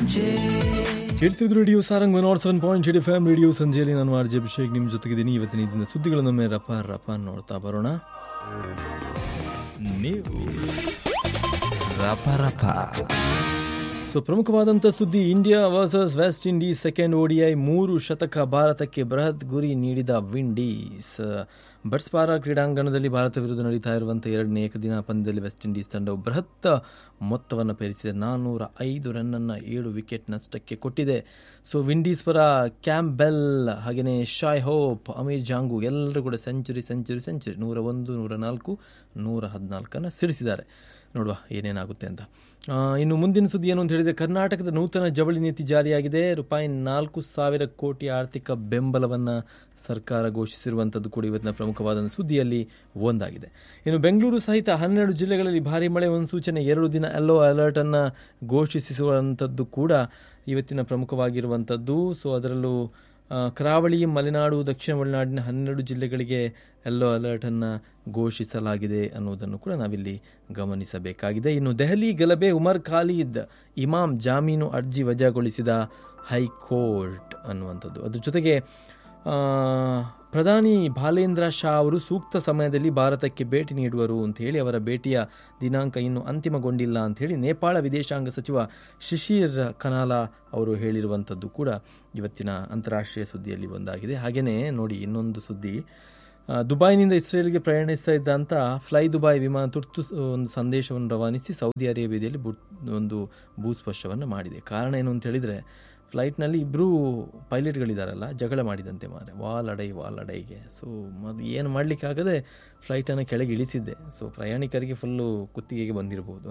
ಸಂಜೆ ಕೇಳ್ತಿದ್ರು radio Sarang one nought seven point eight F M radio ಸಂಜೆಯಲ್ಲಿ ನಾನು ಆರ್ ಜೆ ಅಭಿಷೇಕ್ ನಿಮ್ಮ ಜೊತೆಗಿದ್ದೀನಿ ಇವತ್ತಿನ ಇದನ್ನ ಸುದ್ದಿಗಳನ್ನೊಮ್ಮೆ ರಪ ರಪ ನೋಡ್ತಾ ಬರೋಣ ನ್ಯೂಸ್ ರಪ ರಪ ಸೊ ಪ್ರಮುಖವಾದಂಥ ಸುದ್ದಿ India versus West Indies second ODI ಮೂರು ಶತಕ ಭಾರತಕ್ಕೆ ಬೃಹತ್ ಗುರಿ ನೀಡಿದ ವಿಂಡೀಸ್ ಬಟ್ಸ್ಪಾರ ಕ್ರೀಡಾಂಗಣದಲ್ಲಿ ಭಾರತ ವಿರುದ್ಧ ನಡೀತಾ ಇರುವಂಥ ಎರಡನೇ ಏಕದಿನ ಪಂದ್ಯದಲ್ಲಿ ವೆಸ್ಟ್ ಇಂಡೀಸ್ ತಂಡವು ಬೃಹತ್ ಮೊತ್ತವನ್ನು ಪೇರಿಸಿದೆ ನಾನ್ನೂರ ಐದು ರನ್ನನ್ನು ಏಳು ವಿಕೆಟ್ ನಷ್ಟಕ್ಕೆ ಕೊಟ್ಟಿದೆ ಸೊ ವಿಂಡೀಸ್ ಪರ ಕ್ಯಾಂಪ್ ಬೆಲ್ ಹಾಗೆಯೇ ಶಾಯ್ ಹೋಪ್ ಅಮೀರ್ ಜಾಂಗು ಎಲ್ಲರೂ ಕೂಡ ಸೆಂಚುರಿ ಸೆಂಚುರಿ ಸೆಂಚುರಿ ನೂರ ಒಂದು ನೂರ ನಾಲ್ಕು ನೂರ ಹದಿನಾಲ್ಕನ್ನು ಸಿಡಿಸಿದ್ದಾರೆ ನೋಡುವ ಏನೇನಾಗುತ್ತೆ ಅಂತ ಆ, ಇನ್ನು ಮುಂದಿನ ಸುದ್ದಿ ಏನು ಅಂತ ಹೇಳಿದರೆ ಕರ್ನಾಟಕದ ನೂತನ ಜವಳಿ ನೀತಿ ಜಾರಿಯಾಗಿದೆ ರೂಪಾಯಿ ನಾಲ್ಕು ಸಾವಿರ ಕೋಟಿ ಆರ್ಥಿಕ ಬೆಂಬಲವನ್ನು ಸರ್ಕಾರ ಘೋಷಿಸಿರುವಂಥದ್ದು ಕೂಡ ಇವತ್ತಿನ ಪ್ರಮುಖವಾದ ಸುದ್ದಿಯಲ್ಲಿ ಒಂದಾಗಿದೆ ಇನ್ನು ಬೆಂಗಳೂರು ಸಹಿತ ಹನ್ನೆರಡು ಜಿಲ್ಲೆಗಳಲ್ಲಿ ಭಾರಿ ಮಳೆ ಮುನ್ಸೂಚನೆ ಎರಡು ದಿನ ಯೆಲ್ಲೋ ಅಲರ್ಟನ್ನು ಘೋಷಿಸುವಂಥದ್ದು ಕೂಡ ಇವತ್ತಿನ ಪ್ರಮುಖವಾಗಿರುವಂಥದ್ದು ಸೊ ಅದರಲ್ಲೂ ಆ, ಕರಾವಳಿ ಮಲೆನಾಡು ದಕ್ಷಿಣ ಒಳನಾಡಿನ ಹನ್ನೆರಡು ಜಿಲ್ಲೆಗಳಿಗೆ ಯೆಲ್ಲೋ ಅಲರ್ಟನ್ನು ಘೋಷಿಸಲಾಗಿದೆ ಅನ್ನೋದನ್ನು ಕೂಡ ನಾವಿಲ್ಲಿ ಗಮನಿಸಬೇಕಾಗಿದೆ ಇನ್ನು ದೆಹಲಿ ಗಲಭೆ ಉಮರ್ ಖಾಲಿದ್ ಇಮಾಮ್ ಜಾಮೀನು ಅರ್ಜಿ ವಜಾಗೊಳಿಸಿದ ಹೈಕೋರ್ಟ್ ಅನ್ನುವಂಥದ್ದು ಅದ್ರ ಜೊತೆಗೆ ಆ, ಪ್ರಧಾನಿ ಬಾಲೇಂದ್ರ ಶಾ ಅವರು ಸೂಕ್ತ ಸಮಯದಲ್ಲಿ ಭಾರತಕ್ಕೆ ಭೇಟಿ ನೀಡುವರು ಅಂತ ಹೇಳಿ ಅವರ ಭೇಟಿಯ ದಿನಾಂಕ ಇನ್ನೂ ಅಂತಿಮಗೊಂಡಿಲ್ಲ ಅಂತ ಹೇಳಿ ನೇಪಾಳ ವಿದೇಶಾಂಗ ಸಚಿವ ಶಿಶಿರ್ ಕನಾಲಾ ಅವರು ಹೇಳಿರುವಂಥದ್ದು ಕೂಡ ಇವತ್ತಿನ ಅಂತಾರಾಷ್ಟ್ರೀಯ ಸುದ್ದಿಯಲ್ಲಿ ಒಂದಾಗಿದೆ ಹಾಗೆಯೇ ನೋಡಿ ಇನ್ನೊಂದು ಸುದ್ದಿ ಆ, ದುಬೈನಿಂದ ಇಸ್ರೇಲ್ಗೆ ಪ್ರಯಾಣಿಸ್ತಾ ಇದ್ದಂಥ ಫ್ಲೈ ದುಬೈ ವಿಮಾನ ತುರ್ತು ಸ- ಒಂದು ಸಂದೇಶವನ್ನು ರವಾನಿಸಿ ಸೌದಿ ಅರೇಬಿಯಾದಲ್ಲಿ ಬು ಒಂದು ಭೂಸ್ಪರ್ಶವನ್ನು ಮಾಡಿದೆ ಕಾರಣ ಏನು ಅಂತ ಹೇಳಿದರೆ ಫ್ಲೈಟ್ನಲ್ಲಿ ಇಬ್ಬರು ಪೈಲಟ್ಗಳಿದಾರಲ್ಲ ಜಗಳ ಮಾಡಿದಂತೆ ಮಾರೆ ವಾಲ್ ಅಡೈ ವಾಲ್ ಅಡೈಗೆ ಸೊ ಅದು ಏನು ಮಾಡಲಿಕ್ಕಾಗದೆ ಫ್ಲೈಟನ್ನು ಕೆಳಗೆ ಇಳಿಸಿದ್ದೆ ಸೊ ಪ್ರಯಾಣಿಕರಿಗೆ ಫುಲ್ಲು ಕುತ್ತಿಗೆಗೆ ಬಂದಿರಬಹುದು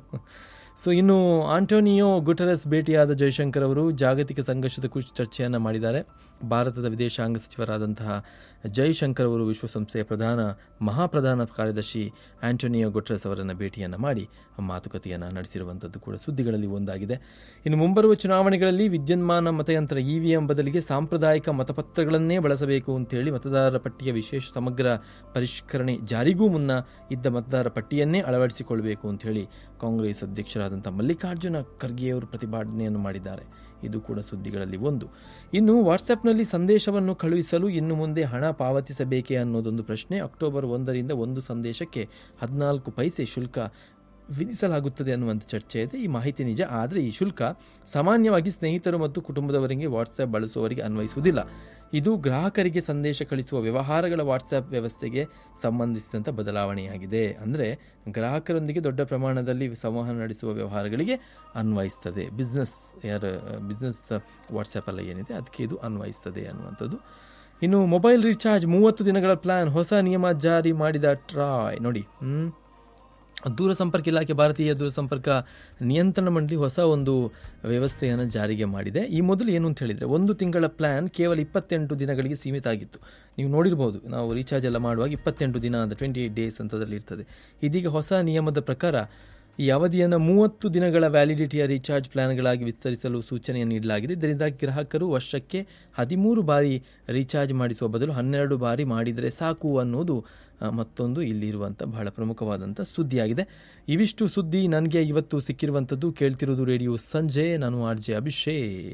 ಸೊ ಇನ್ನು ಆಂಟೋನಿಯೋ ಗುಟೆರಸ್ ಭೇಟಿಯಾದ ಜೈಶಂಕರ್ ಅವರು ಜಾಗತಿಕ ಸಂಘರ್ಷದ ಕುರಿತು ಚರ್ಚೆಯನ್ನು ಮಾಡಿದ್ದಾರೆ ಭಾರತದ ವಿದೇಶಾಂಗ ಸಚಿವರಾದಂತಹ ಜೈಶಂಕರ್ ಅವರು ವಿಶ್ವಸಂಸ್ಥೆಯ ಪ್ರಧಾನ ಮಹಾಪ್ರಧಾನ ಕಾರ್ಯದರ್ಶಿ ಆಂಟೋನಿಯೋ ಗುಟೆರಸ್ ಅವರನ್ನು ಭೇಟಿಯನ್ನು ಮಾಡಿ ಮಾತುಕತೆಯನ್ನು ನಡೆಸಿರುವಂಥದ್ದು ಕೂಡ ಸುದ್ದಿಗಳಲ್ಲಿ ಒಂದಾಗಿದೆ ಇನ್ನು ಮುಂಬರುವ ಚುನಾವಣೆಗಳಲ್ಲಿ ವಿದ್ಯುನ್ಮಾನ ಮತಯಂತ್ರ ಇವಿಎಂ ಬದಲಿಗೆ ಸಾಂಪ್ರದಾಯಿಕ ಮತಪತ್ರಗಳನ್ನೇ ಬಳಸಬೇಕು ಅಂತೇಳಿ ಮತದಾರರ ಪಟ್ಟಿಯ ವಿಶೇಷ ಸಮಗ್ರ ಪರಿಷ್ಕರಣೆ ಜಾರಿಗೂ ಮುನ್ನ ಇದ್ದ ಮತದಾರರ ಪಟ್ಟಿಯನ್ನೇ ಅಳವಡಿಸಿಕೊಳ್ಳಬೇಕು ಅಂತ ಹೇಳಿ ಕಾಂಗ್ರೆಸ್ ಅಧ್ಯಕ್ಷರಾದಂಥ ಮಲ್ಲಿಕಾರ್ಜುನ ಖರ್ಗೆ ಅವರು ಪ್ರತಿಭಟನೆಯನ್ನು ಮಾಡಿದ್ದಾರೆ ಇದು ಕೂಡ ಸುದ್ದಿಗಳಲ್ಲಿ ಒಂದು ಇನ್ನು ವಾಟ್ಸಪ್ನಲ್ಲಿ ಸಂದೇಶವನ್ನು ಕಳುಹಿಸಲು ಇನ್ನು ಮುಂದೆ ಹಣ ಪಾವತಿಸಬೇಕೇ ಅನ್ನೋದೊಂದು ಪ್ರಶ್ನೆ ಅಕ್ಟೋಬರ್ ಒಂದರಿಂದ ಒಂದು ಸಂದೇಶಕ್ಕೆ ಹದಿನಾಲ್ಕು ಪೈಸೆ ಶುಲ್ಕ ವಿಧಿಸಲಾಗುತ್ತದೆ ಅನ್ನುವಂಥ ಚರ್ಚೆ ಇದೆ ಈ ಮಾಹಿತಿ ನಿಜ ಆದರೆ ಈ ಶುಲ್ಕ ಸಾಮಾನ್ಯವಾಗಿ ಸ್ನೇಹಿತರು ಮತ್ತು ಕುಟುಂಬದವರಿಗೆ ವಾಟ್ಸ್ಆ್ಯಪ್ ಬಳಸುವವರಿಗೆ ಅನ್ವಯಿಸುವುದಿಲ್ಲ ಇದು ಗ್ರಾಹಕರಿಗೆ ಸಂದೇಶ ಕಳಿಸುವ ವ್ಯವಹಾರಗಳ ವಾಟ್ಸ್ಆ್ಯಪ್ ವ್ಯವಸ್ಥೆಗೆ ಸಂಬಂಧಿಸಿದಂಥ ಬದಲಾವಣೆಯಾಗಿದೆ ಅಂದರೆ ಗ್ರಾಹಕರೊಂದಿಗೆ ದೊಡ್ಡ ಪ್ರಮಾಣದಲ್ಲಿ ಸಂವಹನ ನಡೆಸುವ ವ್ಯವಹಾರಗಳಿಗೆ ಅನ್ವಯಿಸ್ತದೆ ಬಿಸ್ನೆಸ್ ಯಾರ ಬಿಸ್ನೆಸ್ ವಾಟ್ಸ್ಆ್ಯಪ್ ಎಲ್ಲ ಏನಿದೆ ಅದಕ್ಕೆ ಇದು ಅನ್ವಯಿಸ್ತದೆ ಅನ್ನುವಂಥದ್ದು ಇನ್ನು ಮೊಬೈಲ್ ರೀಚಾರ್ಜ್ ಮೂವತ್ತು ದಿನಗಳ ಪ್ಲಾನ್ ಹೊಸ ನಿಯಮ ಜಾರಿ ಮಾಡಿದ ಟ್ರಾಯ್ ನೋಡಿ ಹ್ಮ್ ದೂರಸಂಪರ್ಕ ಇಲಾಖೆ ಭಾರತೀಯ ದೂರಸಂಪರ್ಕ ನಿಯಂತ್ರಣ ಮಂಡಳಿ ಹೊಸ ಒಂದು ವ್ಯವಸ್ಥೆಯನ್ನು ಜಾರಿಗೆ ಮಾಡಿದೆ ಈ ಮೊದಲು ಏನು ಅಂತ ಹೇಳಿದರೆ ಒಂದು ತಿಂಗಳ ಪ್ಲ್ಯಾನ್ ಕೇವಲ ಇಪ್ಪತ್ತೆಂಟು ದಿನಗಳಿಗೆ ಸೀಮಿತ ಆಗಿತ್ತು ನೀವು ನೋಡಿರ್ಬೋದು ನಾವು ರೀಚಾರ್ಜ್ ಎಲ್ಲ ಮಾಡುವಾಗ ಇಪ್ಪತ್ತೆಂಟು ದಿನ ಅಂತ ಟ್ವೆಂಟಿ ಏಯ್ಟ್ ಡೇಸ್ ಅಂತದಲ್ಲಿ ಇರ್ತದೆ ಇದೀಗ ಹೊಸ ನಿಯಮದ ಪ್ರಕಾರ ಈ ಅವಧಿಯನ್ನು ಮೂವತ್ತು ದಿನಗಳ ವ್ಯಾಲಿಡಿಟಿಯ ರೀಚಾರ್ಜ್ ಪ್ಲಾನ್ಗಳಾಗಿ ವಿಸ್ತರಿಸಲು ಸೂಚನೆಯನ್ನು ನೀಡಲಾಗಿದೆ ಇದರಿಂದಾಗಿ ಗ್ರಾಹಕರು ವರ್ಷಕ್ಕೆ ಹದಿಮೂರು ಬಾರಿ ರೀಚಾರ್ಜ್ ಮಾಡಿಸುವ ಬದಲು ಹನ್ನೆರಡು ಬಾರಿ ಮಾಡಿದರೆ ಸಾಕು ಅನ್ನೋದು ಆ, ಮತ್ತೊಂದು ಇಲ್ಲಿರುವಂಥ ಬಹಳ ಪ್ರಮುಖವಾದಂಥ ಸುದ್ದಿಯಾಗಿದೆ ಇವಿಷ್ಟು ಸುದ್ದಿ ನನಗೆ ಇವತ್ತು ಸಿಕ್ಕಿರುವಂಥದ್ದು ಕೇಳ್ತಿರೋದು ರೇಡಿಯೋ ಸಂಜೆ ನಾನು ಆರ್ ಜೆ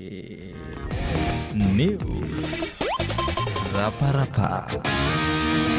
ಅಭಿಷೇಕ್ ನ್ಯೂಸ್ ರಪ ರಪ